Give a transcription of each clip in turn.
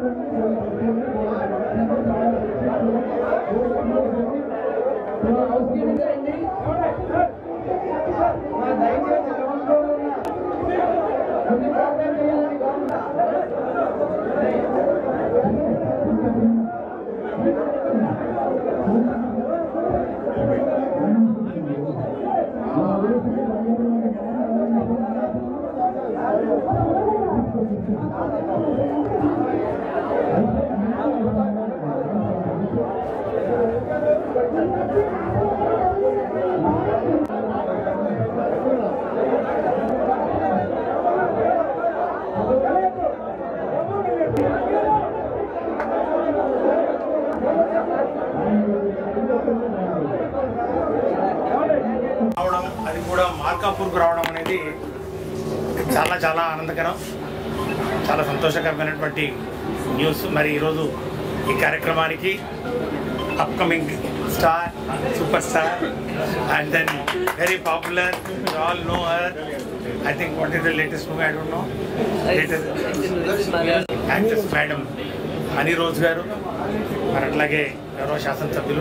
రావడం అది కూడా మార్కాపూర్కు రావడం అనేది చాలా చాలా ఆనందకరం చాలా సంతోషకరమైనటువంటి న్యూస్ మరి ఈరోజు ఈ కార్యక్రమానికి upcoming star super star and then very popular all know her I think what is the latest movie I don't know latest actress madam Honey Rose గారు మరి అట్లాగే గౌరవ శాసనసభ్యులు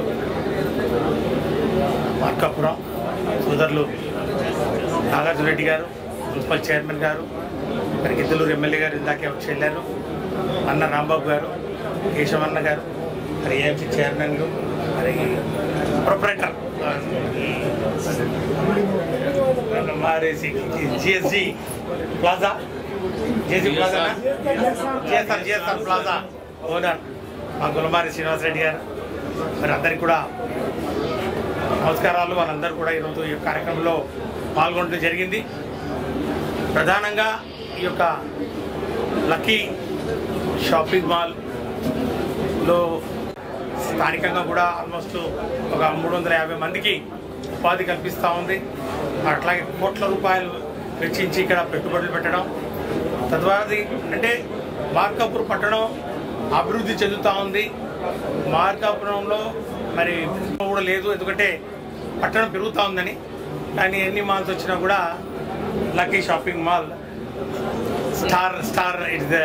మార్కాపురం సోదరులు నాగార్జున రెడ్డి గారు మున్సిపల్ చైర్మన్ గారు మరి గిద్దలూరు ఎమ్మెల్యే గారు ఇందాకే వచ్చి వెళ్ళారు అన్న రాంబాబు గారు కేశవన్న గారు మరి ఏఎంసీ చైర్మన్లు మరి ప్రొపరేటర్ మారేసి G S G plaza J C plaza G S R G S R plaza owner మా గులమారి శ్రీనివాసరెడ్డి గారు మరి అందరికి కూడా నమస్కారాలు వాళ్ళందరూ కూడా ఈరోజు ఈ కార్యక్రమంలో పాల్గొనడం జరిగింది ప్రధానంగా ఈ యొక్క లక్కీ షాపింగ్ మాల్లో స్థానికంగా కూడా ఆల్మోస్ట్ ఒక మూడు వందల యాభై మందికి ఉపాధి కల్పిస్తూ ఉంది అట్లాగే కోట్ల రూపాయలు వెచ్చించి ఇక్కడ పెట్టుబడులు పెట్టడం తద్వారా అంటే మార్కాపూర్ పట్టణం అభివృద్ధి చెందుతూ ఉంది మార్కాపురంలో మరి కూడా లేదు ఎందుకంటే పట్టణం పెరుగుతూ ఉందని కానీ ఎన్ని మాల్స్ వచ్చినా కూడా lucky shopping mall star star it's